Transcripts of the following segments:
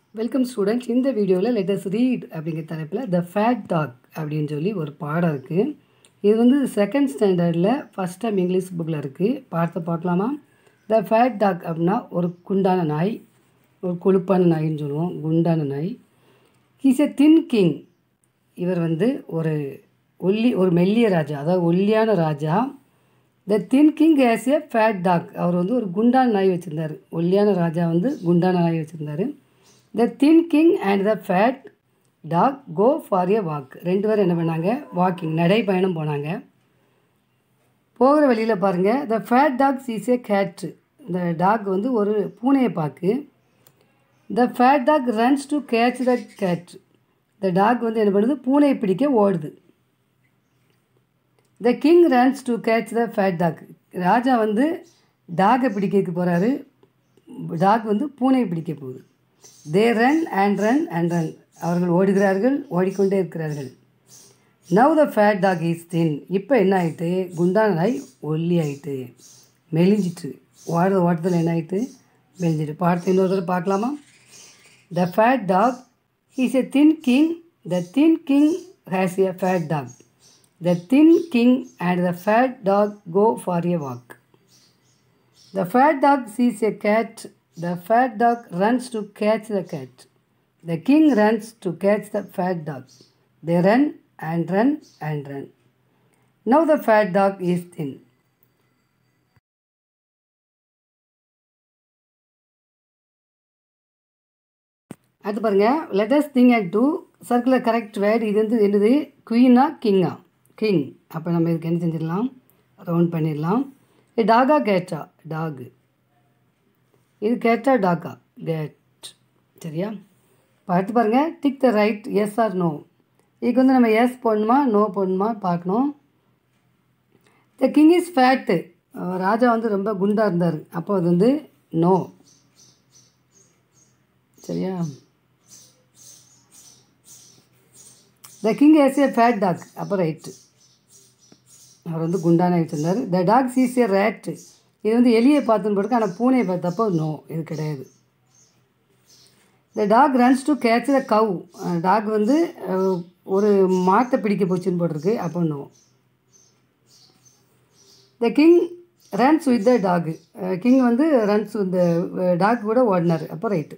Welcome students இந்த வீடியோவில் lettuce read அப்படிங்கிற தலைப்பில் த ஃபேட் டாக் அப்படின்னு சொல்லி ஒரு பாடம் இருக்குது இது வந்து செகண்ட் ஸ்டாண்டர்டில் ஃபஸ்ட் டைம் இங்கிலீஷ் புக்கில் இருக்குது பார்த்து பார்க்கலாமா த ஃபேட் டாக் அப்படின்னா ஒரு குண்டான நாய் ஒரு கொழுப்பான நாயின்னு சொல்லுவோம் குண்டான நாய் ஹீஸ் எ தின் கிங் இவர் வந்து ஒரு ஒல்லி ஒரு மெல்லிய ராஜா அதாவது ஒல்லியான ராஜா the thin king has a fat dog அவர் வந்து ஒரு குண்டான நாய் வச்சுருந்தார் ஒல்லியான ராஜா வந்து குண்டான நாய் வச்சுருந்தாரு the thin king and the fat dog go for a walk ரெண்டு பேரும் என்ன பண்ணாங்க வாக்கிங் நடைப்பயணம் போனாங்க போகிற வழியில் பாருங்கள் the fat dog sees a cat இந்த டாக் வந்து ஒரு பூனையை பார்க்கு the fat dog runs to catch the cat இந்த டாக் வந்து என்ன பண்ணுது பூனையை பிடிக்க ஓடுது the king runs to catch the fat dog ராஜா வந்து டாகை பிடிக்க போகிறாரு டாக் வந்து பூனையை பிடிக்க போகுது they run and run and run அவர்கள் ஓடுகிறார்கள் ஓடிக்கொண்டே இருக்கிறார்கள் now the fat dog is thin இப்போ என்ன ஆயிட்டு குண்டான நாய் ஒல்லி ஆயிட்டு மெலிஞ்சிட்டு ஓடுற ஓட்டத்தில் என்ன ஆயிட்டு மெலிஞ்சிட்டு பாடத்தை இன்னொரு தடவை பார்க்கலாமா the fat dog is a thin king the thin king has a fat dog the thin king and the fat dog go for a walk The fat dog sees a cat. The fat dog runs to catch the cat. The king runs to catch the fat dog. They run and run and run. Now the fat dog is thin. அடுத்து பாருங்க let's think at to circular correct word இது வந்து என்னது குயினா கிங்கா king அப்போ நம்ம இதுக்கு என்ன செஞ்சிடலாம் ரவுண்ட் பண்ணிடலாம் இது டாகா கேட்டா டாகு இது கேட்டா டாகா கேட் சரியா இப்போ அடுத்து பாருங்கள் tick the right yes or no இதுக்கு வந்து நம்ம எஸ் போடணுமா நோ போடணுமா பார்க்கணும் த கிங் இஸ் ஃபேட்டு ராஜா வந்து ரொம்ப குண்டாக இருந்தார் அப்போ அது வந்து நோ சரியா the king has a fat dog அப்போ ரைட்டு அவர் வந்து குண்டான வச்சுருந்தார் the dog sees a rat இது வந்து எலியை பார்த்துன்னு போட்டுருக்கு ஆனால் பூனையை பார்த்தப்போ நோ இது கிடையாது the dog runs to catch the cow dog வந்து ஒரு மாட்டை பிடிக்க போச்சுன்னு போட்டிருக்கு அப்போ no the king runs with the dog king வந்து ரன்ஸ் இந்த டாக் கூட ஓடினார் அப்போ ரைட்டு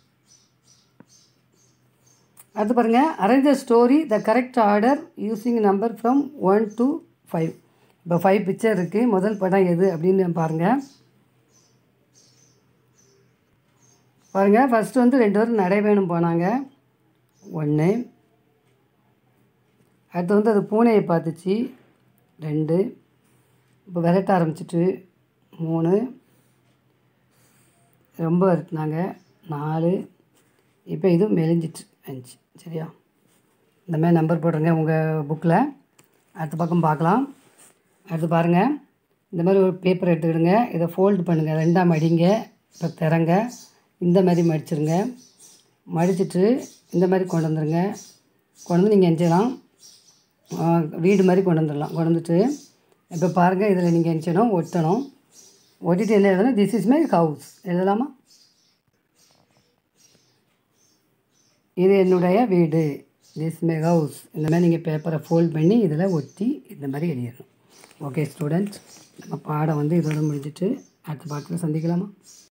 அடுத்து பாருங்கள் arrange the story the correct order using number from one to five இப்போ ஃபைவ் பிக்சர் இருக்குது முதல் படம் எது அப்படின்னு பாருங்கள் பாருங்கள் ஃபஸ்ட்டு வந்து ரெண்டு பேரும் நடைபயணம் போனாங்க ஒன்று அடுத்து வந்து அது பூனையை பார்த்துச்சு ரெண்டு இப்போ விரட்ட ஆரம்பிச்சிட்டு மூணு ரொம்ப வருத்தினாங்க நாலு இப்போ இது மெலிஞ்சிட்டு அஞ்சு சரியா இந்த மாதிரி நம்பர் போடுறேங்க உங்கள் புக்கில் அடுத்த பக்கம் பார்க்கலாம் அடுத்து பாருங்கள் இந்த மாதிரி ஒரு பேப்பர் எடுத்துக்கிடுங்க இதை ஃபோல்டு பண்ணுங்கள் ரெண்டாக மடிங்க இப்போ திறங்க இந்த மாதிரி மடிச்சிருங்க மடிச்சிட்டு இந்த மாதிரி கொண்டு வந்துருங்க கொண்டு வந்து நீங்கள் எஞ்சலாம் வீடு மாதிரி கொண்டு வந்துடலாம் கொண்டு வந்துட்டு இப்போ பாருங்கள் இதில் நீங்கள் எஞ்சணும் ஒட்டணும் ஒட்டிட்டு என்ன எழுதணும் திஸ் இஸ் மை ஹவுஸ் எழுதலாமா இது என்னுடைய வீடு திஸ் மை ஹவுஸ் இந்த மாதிரி நீங்கள் பேப்பரை ஃபோல்ட் பண்ணி இதில் ஒட்டி இந்த மாதிரி எழுதிடணும் ஓகே ஸ்டூடெண்ட்ஸ் நம்ம பாடம் வந்து இதோட முடிஞ்சிட்டு அடுத்த பாடத்தில் சந்திக்கலாமா